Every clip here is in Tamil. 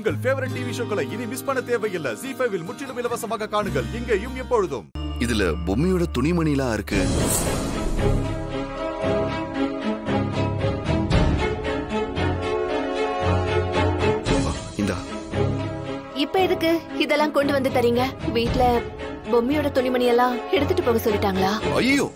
உங்கள் ஃபேவரட் டிவி ஷோக்களை இனி மிஸ் பண்ண தேவையில்லை ஜி ஃபைவில் முற்றிலும் இலவசமாக காணுங்கள் இங்கேயும் எப்பொழுதும் இதுல பொம்மையோட துணிமணிலாம் இருக்கு ஆ, இந்தா இப்ப எதுக்கு இதெல்லாம் கொண்டு வந்து தரீங்க வீட்ல பொம்மையோட துணிமணி எல்லாம் எடுத்துட்டு போக சொல்லிட்டாங்களா ஐயோ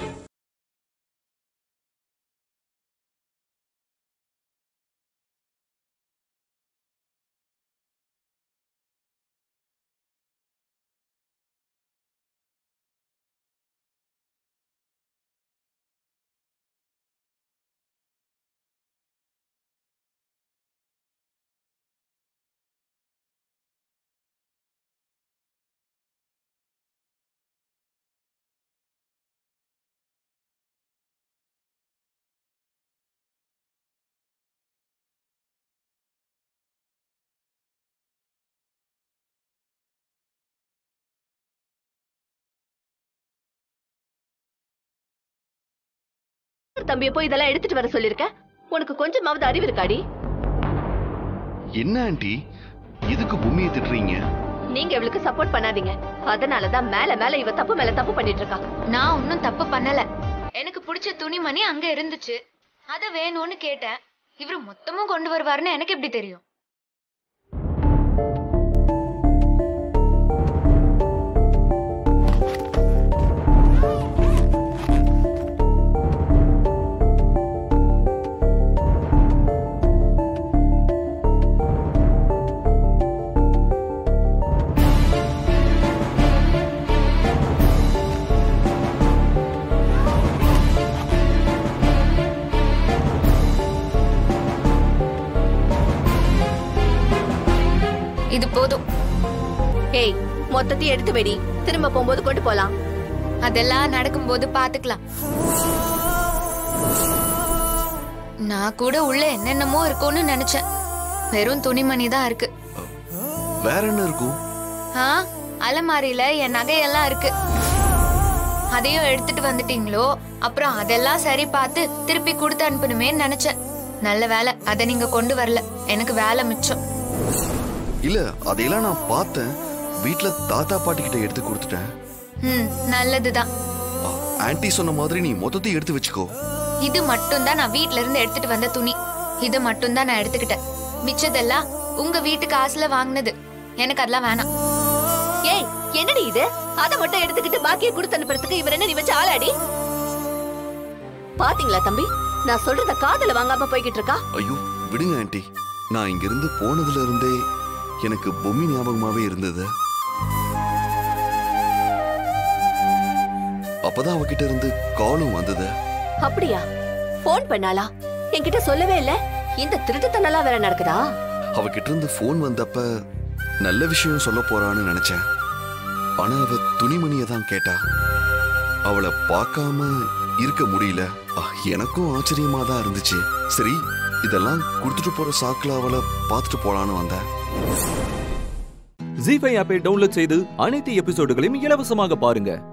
தம்பிய போய் இதெல்லாம் எடுத்துட்டு வர சொல்லிருக்க உனக்கு கொஞ்சமாவது அறிவு இருக்காடி என்ன ஆண்டி எதுக்கு பொம்மையை திட்டுறீங்க நீங்க இவளுக்கு சப்போர்ட் பண்ணாதீங்க அதனாலதான் மேல மேல இவ தப்பு மேல தப்பு பண்ணிட்டு இருக்கா நான் ஒன்னும் தப்பு பண்ணல எனக்கு பிடிச்ச துணிமணி அங்க இருந்துச்சு அத வேணும்னு கேட்டேன் இவரு மொத்தமும் கொண்டு வருவாருன்னு எனக்கு எப்படி தெரியும் இது போதும் ஏய் மொத்தத்தையும் எடுத்து வெடி திரும்ப போகும்போது கொண்டு போலாம் அதெல்லாம் நடக்கும்போது பாத்துக்கலாம் நான் கூட உள்ள என்னென்னமோ இருக்கும்னு நினைச்சேன் வெறும் துணிமணி தான் இருக்கு வேற என்ன இருக்கும் ஆ அலமாரியில என் நகையெல்லாம் இருக்கு அதையும் எடுத்துட்டு வந்துட்டீங்களோ அப்புறம் அதெல்லாம் சரி பார்த்து திருப்பி கொடுத்து அனுப்பணுமேன்னு நினைச்சேன் நல்ல வேலை அதை நீங்க கொண்டு வரல எனக்கு வேலை மிச்சம் இல்ல அதையெல்லாம் நான் பார்த்தேன் வீட்ல தாத்தா பாட்டி கிட்ட எடுத்து கொடுத்துட்டேன் ம் நல்லதுதான் ஆ, ஆன்ட்டி சொன்ன மாதிரி நீ மொத்தத்தையும் எடுத்து வச்சுக்கோ இது மட்டும் தான் நான் வீட்ல இருந்து எடுத்துட்டு வந்த துணி இது மட்டும் தான் நான் எடுத்துக்கிட்டேன் மிச்சதெல்லாம் உங்க வீட்டு காசுல வாங்கினது எனக்கு அதெல்லாம் வேணாம் ஏய் என்னடி இது அத மட்டும் எடுத்துக்கிட்டு பாக்கியை கொடுத்து அனுப்புறதுக்கு இவர் என்ன நீ வச்சு ஆளாடி பாத்தீங்களா தம்பி நான் சொல்றத காதுல வாங்காம போய்கிட்டு இருக்கா ஐயோ விடுங்க ஆன்ட்டி நான் இங்கிருந்து போனதுல இருந்தே எனக்கு பொம்மி ஞாபகமாவே இருந்தது அப்பதான் அவகிட்ட இருந்து காலும் வந்தது அப்படியா போன் பண்ணாளா என்கிட்ட சொல்லவே இல்ல இந்த திருட்டுத்தனம்லாம் வேற நடக்குதா அவகிட்ட இருந்து போன் வந்தப்ப நல்ல விஷயம் சொல்ல போறான்னு நினைச்சேன் ஆனா அவ துணிமணியை தான் கேட்டா அவளை பார்க்காம இருக்க முடியல ஆ, எனக்கும் ஆச்சரியமா தான் இருந்துச்சு சரி இதெல்லாம் கொடுத்துட்டு போற சாக்குல அவளை பார்த்துட்டு போலான்னு வந்தேன் ஜி ஃபைவ் ஆப்பை டவுன்லோட் செய்து அனைத்து எபிசோடுகளையும் இலவசமாக பாருங்க